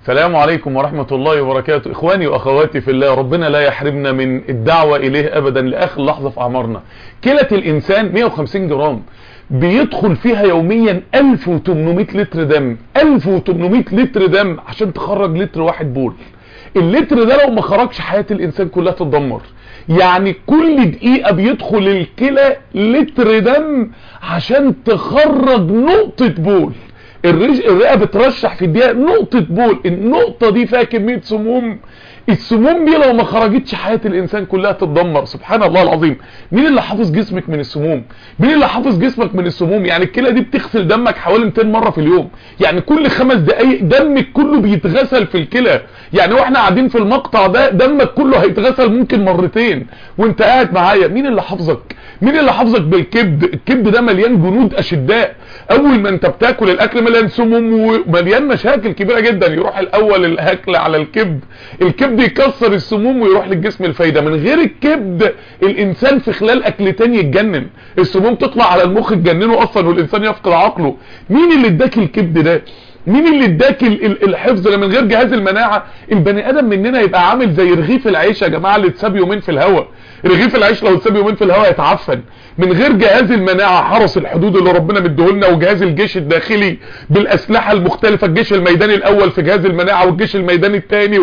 السلام عليكم ورحمة الله وبركاته اخواني واخواتي في الله ربنا لا يحرمنا من الدعوة اليه ابدا لاخر لحظة في اعمارنا كلة الانسان 150 جرام بيدخل فيها يوميا 1800 لتر دم 1800 لتر دم عشان تخرج لتر واحد بول اللتر ده لو ما خرجش حياة الانسان كلها تتدمر يعني كل دقيقة بيدخل الكلى لتر دم عشان تخرج نقطة بول الرج... الرئة بترشح في الدقيقة نقطة بول النقطة دي فيها كمية سموم السموم دي لو ما خرجتش حياة الانسان كلها تتدمر سبحان الله العظيم مين اللي حافظ جسمك من السموم مين اللي حافظ جسمك من السموم يعني الكلى دي بتغسل دمك حوالي 200 مرة في اليوم يعني كل خمس دقايق دمك كله بيتغسل في الكلى يعني واحنا قاعدين في المقطع ده دمك كله هيتغسل ممكن مرتين وانت قاعد معايا مين اللي حافظك مين اللي حافظك بالكبد الكبد ده مليان جنود اشداء اول ما انت بتاكل الاكل مليان سموم ومليان مشاكل كبيرة جدا يروح الاول الاكل على الكبد الكبد يكسر السموم ويروح للجسم الفايدة من غير الكبد الانسان في خلال اكلتين يتجنن السموم تطلع على المخ تجننه اصلا والانسان يفقد عقله مين اللي اداك الكبد ده مين اللي اداك الحفظ من غير جهاز المناعة البني ادم مننا يبقى عامل زي رغيف العيش يا جماعة اللي اتساب يومين في الهواء رغيف العيش لو اتساب يومين في الهواء يتعفن من غير جهاز المناعة حرس الحدود اللي ربنا مديهولنا وجهاز الجيش الداخلي بالاسلحة المختلفة الجيش الميداني الاول في جهاز المناعة والجيش الميداني الثاني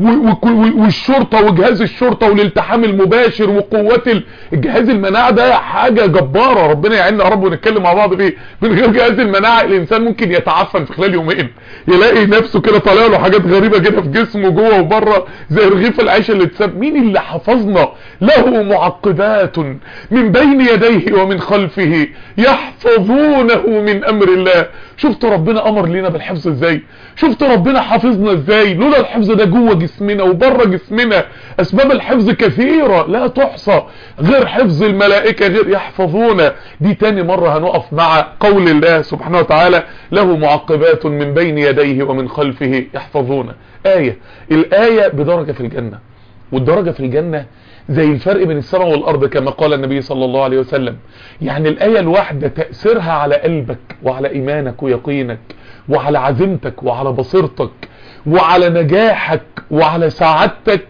والشرطة وجهاز الشرطة والالتحام المباشر وقوات الجهاز المناعة ده حاجة جبارة ربنا يعيننا يا رب ونتكلم مع بعض فيه من غير جهاز المناعة الانسان ممكن يتعفن في خلال يومين يلاقي نفسه كده طالع له حاجات غريبة كده في جسمه جوه وبره زي رغيف العيش اللي اتساب مين اللي حفظنا له معقبات من بين يديه ومن خلفه يحفظونه من امر الله شفت ربنا امر لنا بالحفظ ازاي شفت ربنا حافظنا ازاي لولا الحفظ ده جوه جسمنا وبره جسمنا اسباب الحفظ كثيرة لا تحصى غير حفظ الملائكة غير يحفظونا دي تاني مرة هنقف مع قول الله سبحانه وتعالى له معقبات من بين يديه ومن خلفه يحفظونا آية الآية بدرجة في الجنة والدرجة في الجنة زي الفرق بين السماء والأرض كما قال النبي صلى الله عليه وسلم يعني الآية الواحدة تأثيرها على قلبك وعلى إيمانك ويقينك وعلى عزيمتك وعلى بصيرتك وعلى نجاحك وعلى سعادتك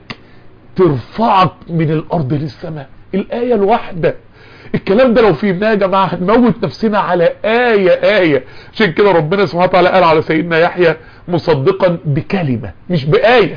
ترفعك من الأرض للسماء الآية الواحدة الكلام ده لو فهمناه يا جماعة هنموت نفسنا على آية آية عشان كده ربنا سبحانه وتعالى قال على سيدنا يحيى مصدقا بكلمة مش بآية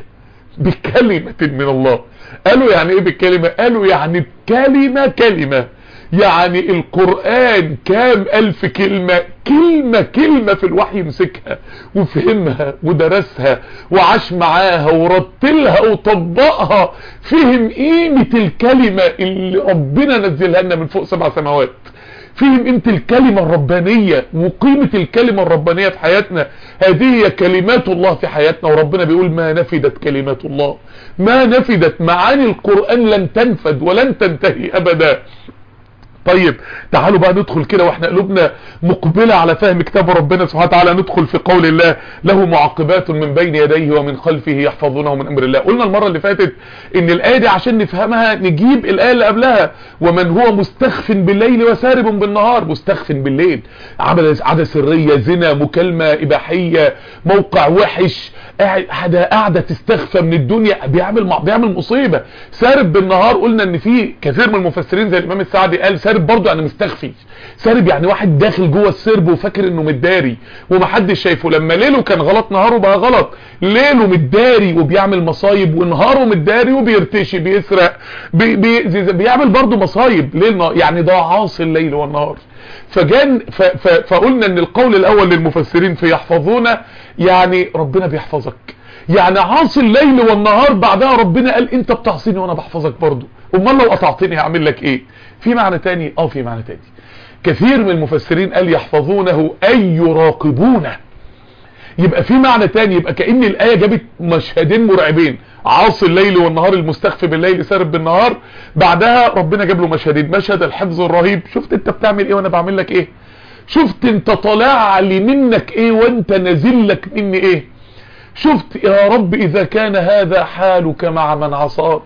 بكلمة من الله قالوا يعني ايه بالكلمة قالوا يعني بكلمة كلمة يعني القرآن كام ألف كلمة كلمة كلمة في الوحي مسكها وفهمها ودرسها وعاش معاها ورتلها وطبقها فهم قيمة الكلمة اللي ربنا نزلها لنا من فوق سبع سماوات فهم قيمة الكلمة الربانية وقيمة الكلمة الربانية في حياتنا هذه هي كلمات الله في حياتنا وربنا بيقول ما نفدت كلمات الله ما نفدت معاني القرآن لن تنفد ولن تنتهي أبدا طيب تعالوا بقى ندخل كده واحنا قلوبنا مقبلة على فهم كتاب ربنا سبحانه وتعالى ندخل في قول الله له معقبات من بين يديه ومن خلفه يحفظونه من امر الله قلنا المرة اللي فاتت ان الآية دي عشان نفهمها نجيب الآية اللي قبلها ومن هو مستخف بالليل وسارب بالنهار مستخف بالليل عادة سرية زنا مكالمة اباحية موقع وحش قاعدة قاعدة تستخفى من الدنيا بيعمل بيعمل مصيبة سارب بالنهار قلنا ان في كثير من المفسرين زي الامام السعدي قال سارب برضه يعني مستخفي سارب يعني واحد داخل جوه السرب وفاكر انه متداري ومحدش شايفه لما ليله كان غلط نهاره بقى غلط ليله متداري وبيعمل مصايب ونهاره متداري وبيرتشي بيسرق بي بي بيعمل برضه مصايب ليل نهار يعني ده عاصي الليل والنهار فجان ف ف فقلنا ان القول الاول للمفسرين في يحفظونا يعني ربنا بيحفظك يعني عاصي الليل والنهار بعدها ربنا قال انت بتعصيني وانا بحفظك برضو امال لو قطعتني هعمل لك ايه في معنى تاني اه في معنى تاني كثير من المفسرين قال يحفظونه اي يراقبونه يبقى في معنى تاني يبقى كأن الآية جابت مشهدين مرعبين عاصي الليل والنهار المستخفي بالليل سارب بالنهار بعدها ربنا جاب له مشهدين مشهد الحفظ الرهيب شفت انت بتعمل ايه وانا بعمل لك ايه شفت انت طالع لي منك ايه وانت نازل لك مني ايه شفت يا رب اذا كان هذا حالك مع من عصاك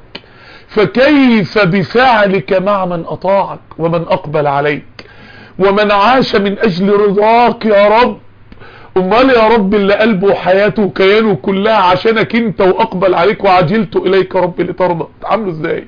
فكيف بفعلك مع من اطاعك ومن اقبل عليك ومن عاش من اجل رضاك يا رب امال يا رب اللي قلبه وحياته وكيانه كلها عشانك انت واقبل عليك وعجلت اليك ربي لترضى تعامله ازاي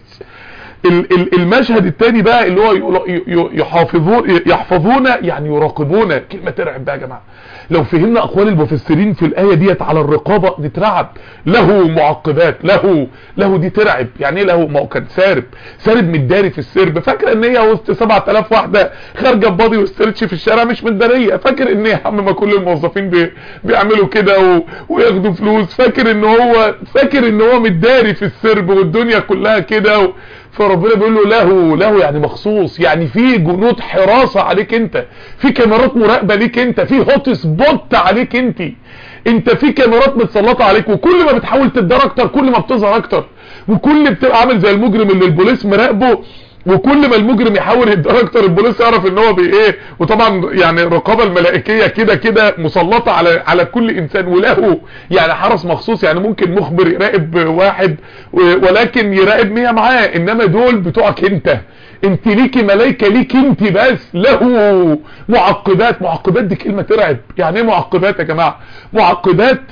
المشهد الثاني بقى اللي هو يحافظون يحفظون يعني يراقبون كلمة ترعب بقى يا جماعة لو فهمنا اقوال المفسرين في الايه ديت على الرقابه نترعب له معقبات له له دي ترعب يعني ايه له ما هو كان سارب سارب متداري في السرب فاكر ان هي وسط 7000 واحده خارجه ببادي واسترتش في الشارع مش متداريه فاكر ان يا عم ما كل الموظفين بي بيعملوا كده و... وياخدوا فلوس فاكر ان هو فاكر ان هو متداري في السرب والدنيا كلها كده و... فربنا بيقول له له له يعني مخصوص يعني في جنود حراسة عليك انت في كاميرات مراقبة ليك انت في هوت سبوت عليك انت انت في كاميرات متسلطة عليك وكل ما بتحاول تدار اكتر كل ما بتظهر اكتر وكل بتبقى عامل زي المجرم اللي البوليس مراقبه وكل ما المجرم يحاول يدار اكتر البوليس يعرف ان هو بي ايه وطبعا يعني الرقابه الملائكيه كده كده مسلطه على على كل انسان وله يعني حرس مخصوص يعني ممكن مخبر يراقب واحد ولكن يراقب 100 معاه انما دول بتوعك انت انت ليكي ملائكه ليك انت بس له معقبات معقبات دي كلمه ترعب يعني ايه معقبات يا جماعه معقبات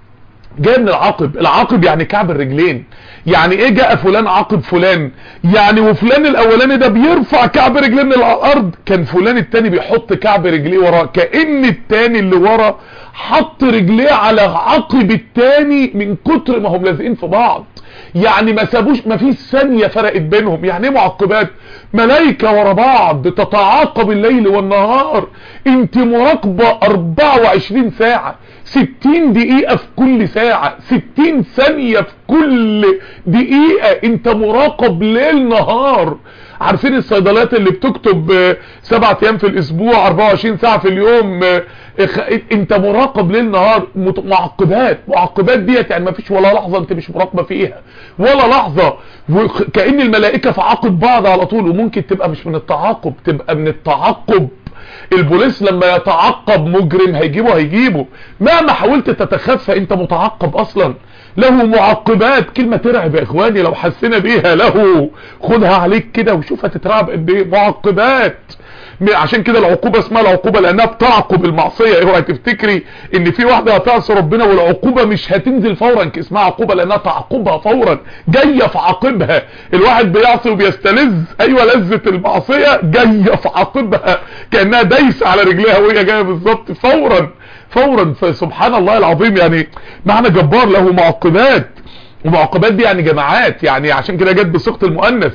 جاي من العاقب العاقب يعني كعب الرجلين يعني ايه جاء فلان عاقب فلان يعني وفلان الاولاني ده بيرفع كعب رجليه من الارض كان فلان التاني بيحط كعب رجليه وراه كأن التاني اللي ورا حط رجليه على عقب التاني من كتر ما هم لازقين في بعض يعني ما سابوش ما فيش ثانية فرقت بينهم يعني ايه معقبات ملايكة ورا بعض تتعاقب الليل والنهار انت مراقبة 24 ساعة 60 دقيقة في كل ساعة 60 ثانية في كل دقيقة انت مراقب ليل نهار عارفين الصيدليات اللي بتكتب سبعة ايام في الاسبوع 24 ساعة في اليوم انت مراقب ليل نهار معقبات معقبات ديت يعني ما فيش ولا لحظة انت مش مراقبة فيها ولا لحظة كأن الملائكة في عقب بعض على طول وممكن تبقى مش من التعاقب تبقى من التعقب البوليس لما يتعقب مجرم هيجيبه هيجيبه مهما حاولت تتخفى انت متعقب اصلا له معقبات كلمة ترعب يا اخواني لو حسينا بيها له خدها عليك كده وشوف هتترعب قد ايه معقبات عشان كده العقوبة اسمها العقوبة لانها بتعقب المعصية اوعي تفتكري ان في واحدة هتعصي ربنا والعقوبة مش هتنزل فورا اسمها عقوبة لانها تعقبها فورا جاية في عقبها الواحد بيعصي وبيستلذ ايوه لذة المعصية جاية في عقبها كأنها دايسة على رجليها وهي جاية بالظبط فورا فورا فسبحان الله العظيم يعني معنى جبار له معقبات ومعقبات دي يعني جماعات يعني عشان كده جت بصيغه المؤنث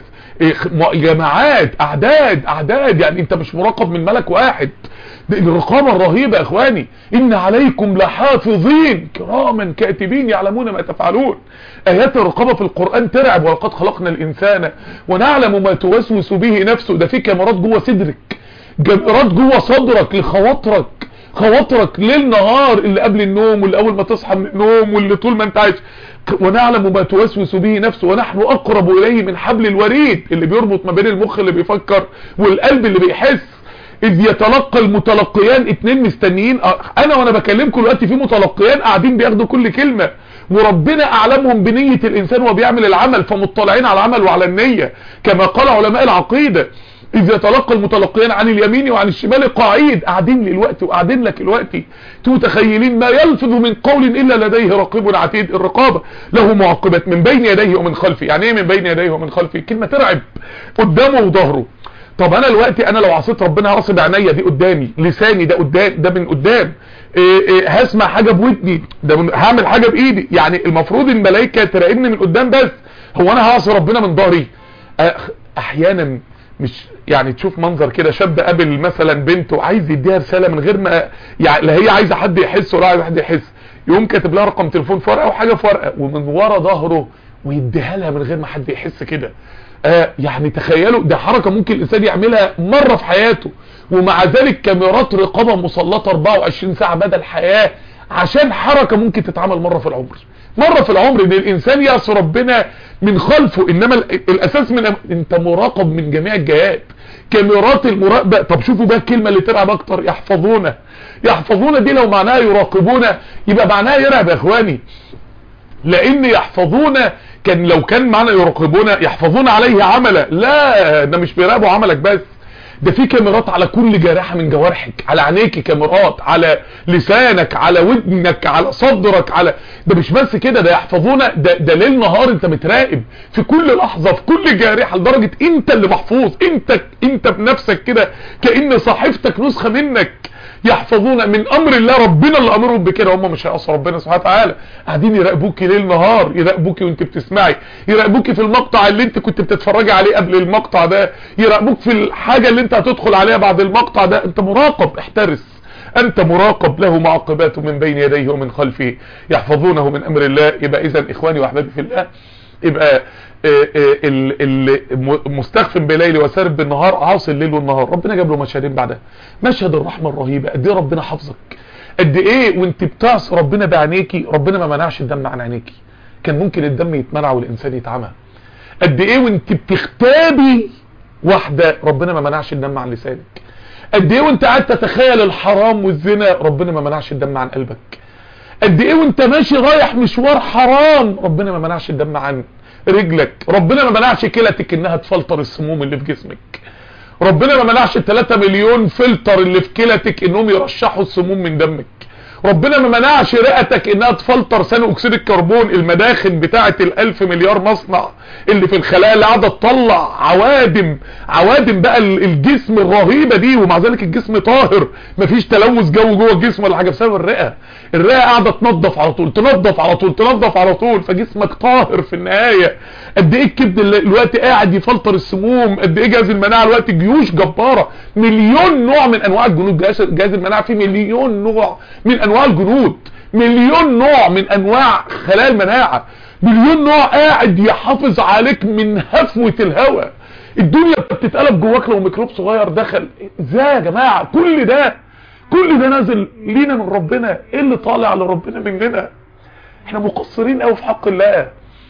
جماعات اعداد اعداد يعني انت مش مراقب من ملك واحد الرقابة الرهيبة يا اخواني ان عليكم لحافظين كراما كاتبين يعلمون ما تفعلون ايات الرقابة في القرآن ترعب ولقد خلقنا الانسان ونعلم ما توسوس به نفسه ده في كاميرات جوه صدرك كاميرات جوه صدرك لخواطرك خواطرك ليل نهار اللي قبل النوم واللي اول ما تصحى من النوم واللي طول ما انت عايش ونعلم ما توسوس به نفسه ونحن اقرب اليه من حبل الوريد اللي بيربط ما بين المخ اللي بيفكر والقلب اللي بيحس اذ يتلقى المتلقيان اتنين مستنيين انا وانا بكلمكم دلوقتي في متلقيان قاعدين بياخدوا كل كلمة وربنا اعلمهم بنية الانسان وهو بيعمل العمل فمطلعين على العمل وعلى النية كما قال علماء العقيدة اذ يتلقى المتلقيان عن اليمين وعن الشمال قاعد قاعدين للوقت وقاعدين لك الوقت متخيلين ما يلفظ من قول الا لديه رقيب عتيد الرقابة له معقبات من بين يديه ومن خلفه يعني ايه من بين يديه ومن خلفه كلمة ترعب قدامه وظهره طب انا دلوقتي انا لو عصيت ربنا هرصد عينيا دي قدامي لساني ده قدام ده من قدام إيه إيه هسمع حاجة بودني ده من هعمل حاجة بايدي يعني المفروض الملائكة تراقبني من قدام بس هو انا هعصي ربنا من ظهري احيانا مش يعني تشوف منظر كده شاب قابل مثلا بنت وعايز يديها رساله من غير ما يعني لا هي عايزه حد يحس ولا عايزه حد يحس يقوم كاتب لها رقم تليفون في ورقه وحاجه في ورقه ومن ورا ظهره ويديها لها من غير ما حد يحس كده آه يعني تخيلوا ده حركه ممكن الانسان يعملها مره في حياته ومع ذلك كاميرات رقابه مسلطه 24 ساعه مدى الحياه عشان حركه ممكن تتعمل مره في العمر مرة في العمر ان الانسان يعصي ربنا من خلفه انما الاساس من انت مراقب من جميع الجهات كاميرات المراقبة طب شوفوا بقى الكلمة اللي ترعب اكتر يحفظونه يحفظونه دي لو معناها يراقبونه يبقى معناها يرعب يا اخواني لان يحفظون كان لو كان معنى يراقبون يحفظون عليه عملا لا ده مش بيراقبوا عملك بس ده في كاميرات على كل جارحة من جوارحك على عينيك كاميرات على لسانك على ودنك على صدرك على ده مش بس كده ده يحفظونا ده, ده ليل نهار انت متراقب في كل لحظة في كل جارحة لدرجة انت اللي محفوظ انت انت بنفسك كده كأن صحيفتك نسخة منك يحفظون من امر الله ربنا اللي امرهم بكده هم مش هيعصوا ربنا سبحانه وتعالى قاعدين يراقبوكي ليل نهار يراقبوكي وانت بتسمعي يراقبوكي في المقطع اللي انت كنت بتتفرجي عليه قبل المقطع ده يراقبوك في الحاجة اللي انت هتدخل عليها بعد المقطع ده انت مراقب احترس انت مراقب له معقبات من بين يديه ومن خلفه يحفظونه من امر الله يبقى اذا اخواني واحبابي في الله يبقى المستخف بليل وسارب بالنهار عاصي الليل والنهار ربنا جاب له مشهدين بعدها مشهد الرحمه الرهيبه قد ايه ربنا حافظك قد ايه وانت بتعصي ربنا بعينيكي ربنا ما منعش الدم عن عينيكي كان ممكن الدم يتمنع والانسان يتعمى قد ايه وانت بتختابي واحده ربنا ما منعش الدم عن لسانك قد ايه وانت قاعد تتخيل الحرام والزنا ربنا ما منعش الدم عن قلبك قد ايه وانت ماشي رايح مشوار حرام ربنا ما منعش الدم عن رجلك ربنا ما منعش كلتك انها تفلتر السموم اللي في جسمك ربنا ما منعش ال 3 مليون فلتر اللي في كلتك انهم يرشحوا السموم من دمك ربنا ما منعش رئتك انها تفلتر ثاني اكسيد الكربون المداخن بتاعه الالف مليار مصنع اللي في الخلايا اللي قاعده تطلع عوادم عوادم بقى الجسم الرهيبه دي ومع ذلك الجسم طاهر مفيش تلوث جو جوه الجسم ولا حاجه بسبب الرئه الرئه قاعده تنظف على طول تنظف على طول تنظف على طول فجسمك طاهر في النهايه قد ايه الكبد الوقت قاعد يفلتر السموم قد ايه جهاز المناعه الوقت جيوش جباره مليون نوع من انواع الجنود جهاز المناعه فيه مليون نوع من انواع الجنود مليون نوع من انواع خلايا المناعه مليون نوع قاعد يحافظ عليك من هفوه الهواء الدنيا بتتقلب جواك لو ميكروب صغير دخل ازاي يا جماعه كل ده كل ده نازل لينا من ربنا ايه اللي طالع لربنا مننا احنا مقصرين قوي في حق الله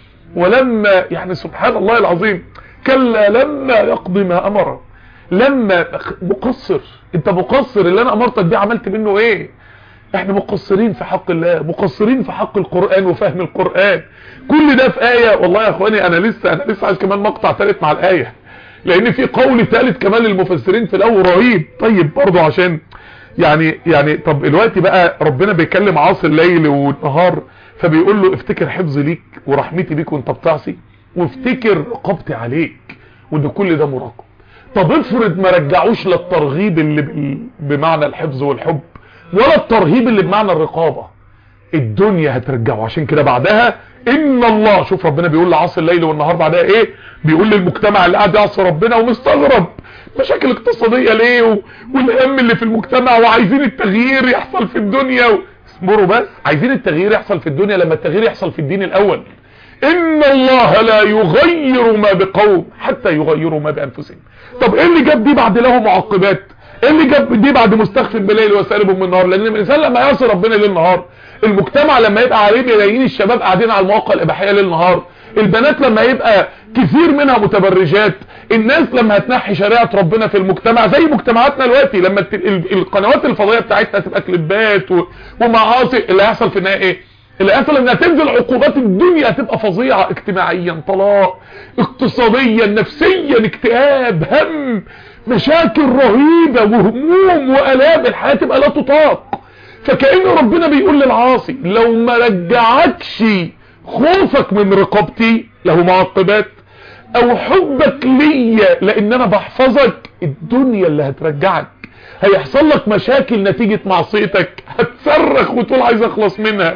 ولما يعني سبحان الله العظيم كلا لما يقضي ما امره لما مقصر انت مقصر اللي انا امرتك بيه عملت منه ايه احنا مقصرين في حق الله مقصرين في حق القرآن وفهم القرآن كل ده في آية والله يا اخواني انا لسه انا لسه عايز كمان مقطع ثالث مع الآية لان في قول ثالث كمان للمفسرين في الاول رهيب طيب برضو عشان يعني يعني طب الوقت بقى ربنا بيكلم عاصي الليل والنهار فبيقول له افتكر حفظي ليك ورحمتي بيك وانت بتعصي وافتكر رقبتي عليك وان كل ده مراقب طب افرض ما رجعوش للترغيب اللي بمعنى الحفظ والحب ولا الترهيب اللي بمعنى الرقابة الدنيا هترجعه عشان كده بعدها ان الله شوف ربنا بيقول لعصر الليل والنهار بعدها ايه بيقول للمجتمع اللي قاعد يعصي ربنا ومستغرب مشاكل اقتصادية ليه والهم اللي في المجتمع وعايزين التغيير يحصل في الدنيا و... اصبروا بس عايزين التغيير يحصل في الدنيا لما التغيير يحصل في الدين الاول ان الله لا يغير ما بقوم حتى يغيروا ما بانفسهم طب ايه اللي جاب دي بعد له معقبات ايه اللي جاب دي بعد مستخف بالليل وسالب من النهار لان الانسان لما يعصي ربنا ليل نهار المجتمع لما يبقى عليه بيلاقيين الشباب قاعدين على المواقع الاباحيه ليل نهار البنات لما يبقى كثير منها متبرجات الناس لما هتنحي شريعه ربنا في المجتمع زي مجتمعاتنا دلوقتي لما القنوات الفضائيه بتاعتنا تبقى كليبات ومعاصي اللي هيحصل في النهايه ايه اللي هيحصل انها تنزل عقوبات الدنيا هتبقى فظيعه اجتماعيا طلاق اقتصاديا نفسيا اكتئاب هم مشاكل رهيبة وهموم وآلام الحياة تبقى لا تطاق فكأن ربنا بيقول للعاصي لو ما رجعكش خوفك من رقابتي له معقبات او حبك ليا لان انا بحفظك الدنيا اللي هترجعك هيحصل لك مشاكل نتيجة معصيتك هتصرخ وتقول عايز اخلص منها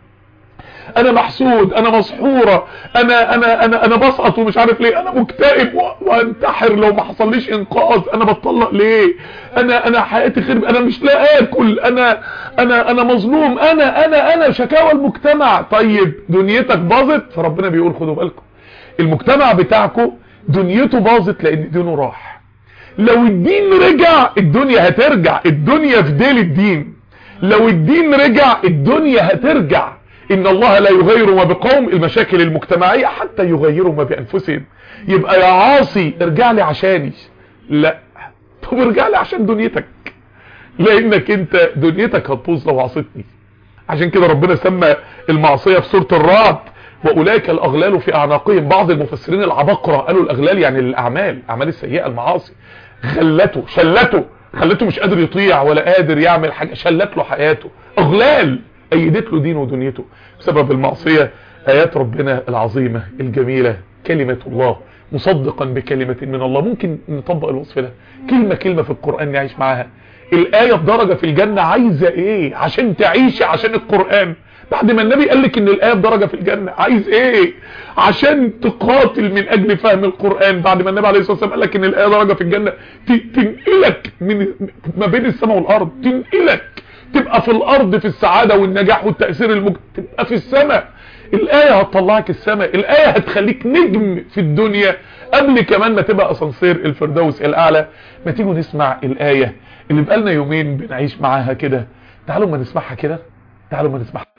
انا محسود انا مسحورة انا انا انا انا بسقط ومش عارف ليه انا مكتئب وانتحر لو ما حصليش انقاذ انا بتطلق ليه انا انا حياتي خرب انا مش لا اكل انا انا انا مظلوم انا انا انا شكاوى المجتمع طيب دنيتك باظت فربنا بيقول خدوا بالكم المجتمع بتاعكم دنيته باظت لان دينه راح لو الدين رجع الدنيا هترجع الدنيا في ديل الدين لو الدين رجع الدنيا هترجع ان الله لا يغير ما بقوم المشاكل المجتمعية حتى يغيروا ما بانفسهم يبقى يا عاصي ارجع لي عشاني لا طب ارجع لي عشان دنيتك لانك انت دنيتك هتبوظ لو عصيتني عشان كده ربنا سمى المعصية في سورة الرعد واولئك الاغلال في اعناقهم بعض المفسرين العبقرة قالوا الاغلال يعني الاعمال الاعمال السيئة المعاصي غلته شلته خلته مش قادر يطيع ولا قادر يعمل حاجة شلت له حياته اغلال ايدت له دينه ودنيته بسبب المعصية ايات ربنا العظيمة الجميلة كلمة الله مصدقا بكلمة من الله ممكن نطبق الوصف ده كلمة كلمة في القرآن نعيش معاها الآية بدرجة في الجنة عايزة ايه عشان تعيشي عشان القرآن بعد ما النبي قال لك ان الآية بدرجة في الجنة عايز ايه عشان تقاتل من اجل فهم القرآن بعد ما النبي عليه الصلاة والسلام قال لك ان الآية درجة في الجنة تنقلك من ما بين السماء والارض تنقلك تبقى في الارض في السعادة والنجاح والتأثير المجد تبقى في السماء الآية هتطلعك السماء الآية هتخليك نجم في الدنيا قبل كمان ما تبقى اسانسير الفردوس الاعلى ما تيجوا نسمع الآية اللي بقالنا يومين بنعيش معاها كده تعالوا ما نسمعها كده تعالوا ما نسمعها